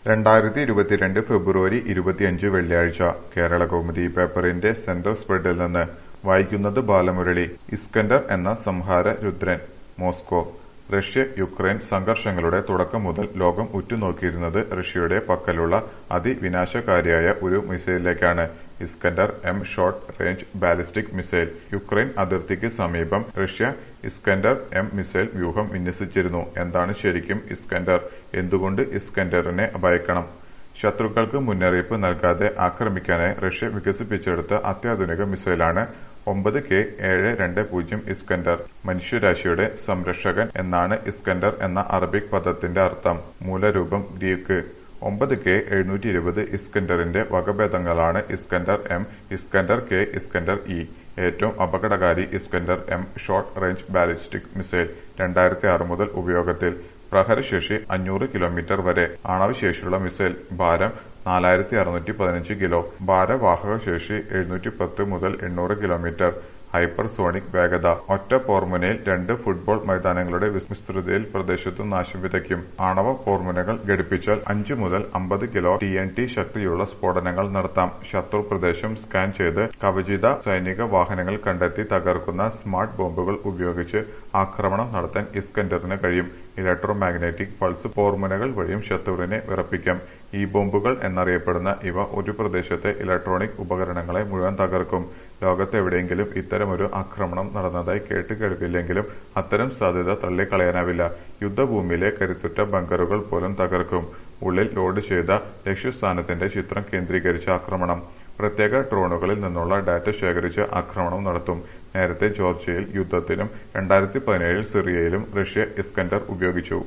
രണ്ടായിരത്തി ഇരുപത്തിരണ്ട് ഫെബ്രുവരി ഇരുപത്തിയഞ്ച് വെള്ളിയാഴ്ച കേരള കൗമുദി പേപ്പറിന്റെ സെന്റർ സ്പ്രെഡിൽ നിന്ന് വായിക്കുന്നത് ബാലമുരളി ഇസ്കന്റർ എന്ന സംഹാര രുദ്രൻ മോസ്കോ റഷ്യ യുക്രൈൻ സംഘർഷങ്ങളുടെ തുടക്കം മുതൽ ലോകം ഉറ്റുനോക്കിയിരുന്നത് റഷ്യയുടെ പക്കലുള്ള അതിവിനാശകാരിയായ ഒരു മിസൈലിലേക്കാണ് Iskander M short range ballistic missile Ukraine അതിർത്തിക്ക് സമീപം റഷ്യ ഇസ്കന്റർ എം മിസൈൽ വ്യൂഹം വിന്യസിച്ചിരുന്നു എന്താണ് ശരിക്കും ഇസ്കന്റർ എന്തുകൊണ്ട് ഇസ്കന്ററിനെ ഭയക്കണം ശത്രുക്കൾക്ക് മുന്നറിയിപ്പ് നൽകാതെ ആക്രമിക്കാനായി റഷ്യ വികസിപ്പിച്ചെടുത്ത അത്യാധുനിക മിസൈലാണ് ഒമ്പത് കെ ഏഴ് രണ്ട് പൂജ്യം ഇസ്കന്റർ മനുഷ്യരാശിയുടെ സംരക്ഷകൻ എന്നാണ് ഇസ്കന്റർ എന്ന അറബിക് പദത്തിന്റെ അർത്ഥം മൂലരൂപം ഗ്രീക്ക് ഒമ്പത് കെ എഴുന്നൂറ്റി ഇരുപത് ഇസ്കന്ററിന്റെ വകഭേദങ്ങളാണ് Iskander M Iskander K Iskander E ഏറ്റവും അപകടകാരി Iskander M short range ballistic missile രണ്ടായിരത്തി ആറ് മുതൽ ഉപയോഗത്തിൽ പ്രഹരശേഷി അഞ്ഞൂറ് കിലോമീറ്റർ വരെ ആണവശേഷിയുള്ള മിസൈൽ ഭാരം നാലായിരത്തി അറുന്നൂറ്റി പതിനഞ്ച് കിലോ ഭാരവാഹക ശേഷി എഴുന്നൂറ്റി പത്ത് മുതൽ എണ്ണൂറ് കിലോമീറ്റർ ഹൈപ്പർസോണിക് വേഗത ഒറ്റ പോർമുനയിൽ രണ്ട് ഫുട്ബോൾ മൈതാനങ്ങളുടെ വിസ്തൃതിയിൽ പ്രദേശത്തു നാശം വിതയ്ക്കും ആണവ പോർമുനകൾ ഘടിപ്പിച്ചാൽ അഞ്ചു മുതൽ അമ്പത് കിലോ ടി എൻ ടി ശക്തിയുള്ള സ്ഫോടനങ്ങൾ നടത്താം ശത്രു പ്രദേശം സ്കാൻ ചെയ്ത് കവചിത സൈനിക വാഹനങ്ങൾ കണ്ടെത്തി തകർക്കുന്ന സ്മാർട്ട് ബോംബുകൾ ഉപയോഗിച്ച് ആക്രമണം നടത്താൻ ഇസ്കന്ററിന് കഴിയും ഇലക്ട്രോ മാഗ്നറ്റിക് പൾസ് പോർമുനകൾ വഴിയും ശത്രുവിനെ വിറപ്പിക്കാം ഈ ബോംബുകൾ എന്നറിയപ്പെടുന്ന ഇവ ഒരു പ്രദേശത്തെ ഇലക്ട്രോണിക് ഉപകരണങ്ങളെ മുഴുവൻ തകർക്കും ലോകത്തെവിടെയെങ്കിലും ഇത്തരമൊരു ആക്രമണം നടന്നതായി കേട്ടുകേൾവില്ലെങ്കിലും അത്തരം സാധ്യത തള്ളിക്കളയാനാവില്ല യുദ്ധഭൂമിയിലെ കരുത്തുറ്റ ബങ്കറുകൾ പോലും തകർക്കും ഉള്ളിൽ ലോഡ് ചെയ്ത ലക്ഷ്യസ്ഥാനത്തിന്റെ ചിത്രം കേന്ദ്രീകരിച്ച ആക്രമണം പ്രത്യേക ഡ്രോണുകളിൽ നിന്നുള്ള ഡാറ്റ ശേഖരിച്ച് ആക്രമണം നടത്തും നേരത്തെ ജോർജിയയിൽ യുദ്ധത്തിലും രണ്ടായിരത്തി പതിനേഴിൽ സിറിയയിലും റഷ്യ ഇസ്കന്റർ ഉപയോഗിച്ചു